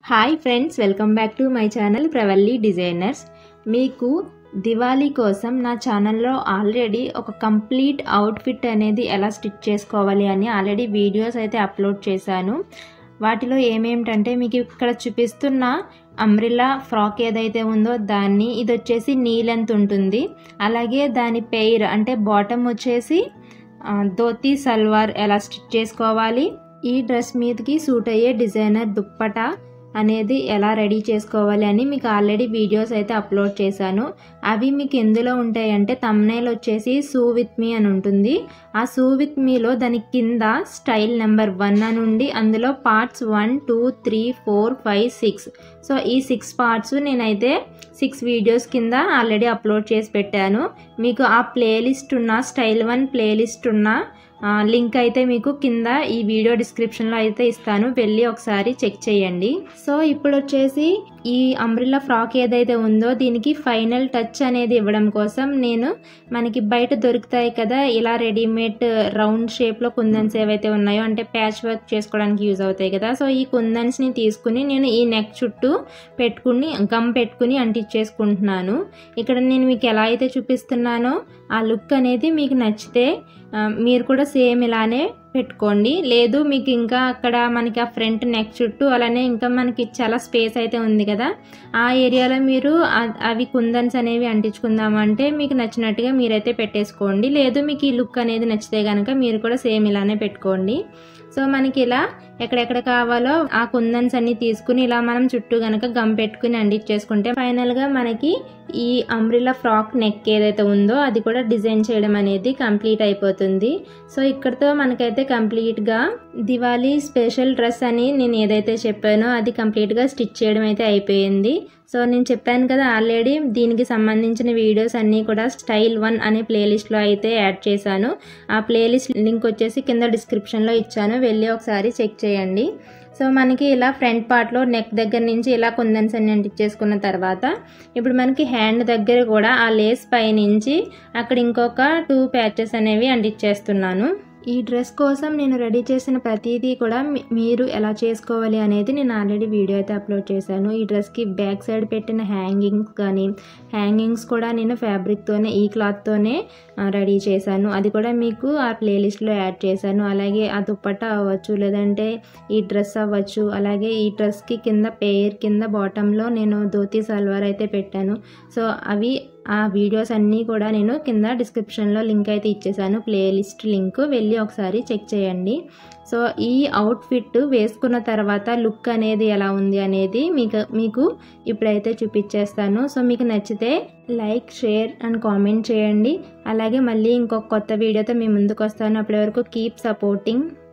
hi friends welcome back to my channel Pravalli designers మీకు దివాళీ కోసం నా ఛానల్లో ఆల్రెడీ ఒక కంప్లీట్ అవుట్ఫిట్ అనేది ఎలా స్టిచ్ చేసుకోవాలి అని ఆల్రెడీ వీడియోస్ అయితే అప్లోడ్ చేశాను వాటిలో ఏమేమిటంటే మీకు ఇక్కడ చూపిస్తున్న అంబ్రిల్లా ఫ్రాక్ ఏదైతే ఉందో దాన్ని ఇది వచ్చేసి నీ లెంత్ ఉంటుంది అలాగే దాని పెయిర్ అంటే బాటమ్ వచ్చేసి ఆ, ధోతి సల్వార్ ఎలా స్టిచ్ చేసుకోవాలి ఈ డ్రెస్ మీదకి సూట్ అయ్యే డిజైనర్ దుప్పట అనేది ఎలా రెడీ చేసుకోవాలి అని మీకు ఆల్రెడీ వీడియోస్ అయితే అప్లోడ్ చేశాను అవి మీకు ఎందులో ఉంటాయంటే తమ్నైల్ వచ్చేసి సూ విత్ మీ అని ఉంటుంది ఆ సూ విత్ మీలో దాని కింద స్టైల్ నెంబర్ వన్ అని ఉండి అందులో parts one two three four five six so ఈ సిక్స్ పార్ట్స్ నేనైతే సిక్స్ వీడియోస్ కింద ఆల్రెడీ అప్లోడ్ చేసి పెట్టాను మీకు ఆ ప్లేలిస్ట్ ఉన్న స్టైల్ వన్ ప్లేలిస్ట్ ఉన్న ఆ, లింక్ అయితే మీకు కింద ఈ వీడియో డిస్క్రిప్షన్లో అయితే ఇస్తాను వెళ్ళి ఒకసారి చెక్ చేయండి సో ఇప్పుడు వచ్చేసి ఈ అంబ్రిల్లా ఫ్రాక్ ఏదైతే ఉందో దీనికి ఫైనల్ టచ్ అనేది ఇవ్వడం కోసం నేను మనకి బయట దొరుకుతాయి కదా ఇలా రెడీమేడ్ రౌండ్ షేప్లో కుందన్స్ ఏవైతే ఉన్నాయో అంటే ప్యాచ్ వర్క్ చేసుకోవడానికి యూజ్ అవుతాయి కదా సో ఈ కుందన్స్ని తీసుకుని నేను ఈ నెక్ చుట్టూ పెట్టుకుని గమ్ పెట్టుకుని అంటించేసుకుంటున్నాను ఇక్కడ నేను మీకు ఎలా అయితే చూపిస్తున్నానో ఆ లుక్ అనేది మీకు నచ్చితే ఆ, మీరు కూడా సేమ్ ఇలానే పెట్టుకోండి లేదు మీకు ఇంకా అక్కడ మనకి ఆ ఫ్రంట్ నెక్ చుట్టూ అలానే ఇంకా మనకి చాలా స్పేస్ అయితే ఉంది కదా ఆ ఏరియాలో మీరు ఆ- అవి కుందన్స్ అనేవి అంటించుకుందామంటే మీకు నచ్చినట్టుగా మీరైతే పెట్టేసుకోండి లేదు మీకు ఈ లుక్ అనేది నచ్చితే కనుక మీరు కూడా సేమ్ ఇలానే పెట్టుకోండి సో మనకి ఇలా ఎక్కడెక్కడ కావాలో ఆ కుందన్స్ అన్ని తీసుకుని ఇలా మనం చుట్టూ కనుక గమ్ పెట్టుకుని అంటించేసుకుంటే ఫైనల్గా మనకి ఈ అంబ్రిల్లా ఫ్రాక్ నెక్ ఏదైతే ఉందో అది కూడా డిజైన్ చేయడం అనేది కంప్లీట్ అయిపోతుంది సో ఇక్కడతో మనకైతే కంప్లీట్గా దివాళీ స్పెషల్ డ్రెస్ అని నేను ఏదైతే చెప్పానో అది కంప్లీట్గా స్టిచ్ చేయడం అయితే అయిపోయింది సో నేను చెప్పాను కదా ఆల్రెడీ దీనికి సంబంధించిన వీడియోస్ అన్నీ కూడా స్టైల్ వన్ అనే ప్లేలిస్ట్లో అయితే యాడ్ చేశాను ఆ ప్లేలిస్ట్ లింక్ వచ్చేసి కింద డిస్క్రిప్షన్లో ఇచ్చాను వెళ్ళి ఒకసారి చెక్ చేయండి సో మనకి ఇలా ఫ్రంట్ పార్ట్లో నెక్ దగ్గర నుంచి ఇలా కుందన్స్ అన్ని అంటించేసుకున్న తర్వాత ఇప్పుడు మనకి హ్యాండ్ దగ్గర కూడా ఆ లేస్ పై నుంచి అక్కడ ఇంకొక టూ ప్యాచెస్ అనేవి అంటించేస్తున్నాను ఈ డ్రెస్ కోసం నేను రెడీ చేసిన ప్రతిదీ కూడా మీ- మీరు ఎలా చేసుకోవాలి అనేది నేను ఆల్రెడీ వీడియో అయితే అప్లోడ్ చేశాను ఈ డ్రెస్కి బ్యాక్ సైడ్ పెట్టిన హ్యాంగింగ్స్ కానీ హ్యాంగింగ్స్ కూడా నేను ఫ్యాబ్రిక్తోనే ఈ క్లాత్తోనే రెడీ చేశాను అది కూడా మీకు ఆ ప్లేలిస్ట్లో యాడ్ చేశాను అలాగే ఆ దుప్పట్టా అవ్వచ్చు లేదంటే ఈ డ్రెస్ అవ్వచ్చు అలాగే ఈ డ్రెస్కి కింద పేర్ కింద బాటంలో నేను ధోతి సల్వార్ అయితే పెట్టాను సో అవి ఆ వీడియోస్ అన్నీ కూడా నేను కింద డిస్క్రిప్షన్లో లింక్ అయితే ఇచ్చేసాను ప్లేలిస్ట్ లింక్ వెళ్ళి ఒకసారి చెక్ చేయండి సో ఈ అవుట్ఫిట్ వేసుకున్న తర్వాత లుక్ అనేది ఎలా ఉంది అనేది మీకు మీకు ఇప్పుడైతే చూపించేస్తాను సో మీకు నచ్చితే లైక్ షేర్ అండ్ కామెంట్ చేయండి అలాగే మళ్ళీ ఇంకొక కొత్త వీడియోతో మీ ముందుకు వస్తాను అప్పటి వరకు కీప్ సపోర్టింగ్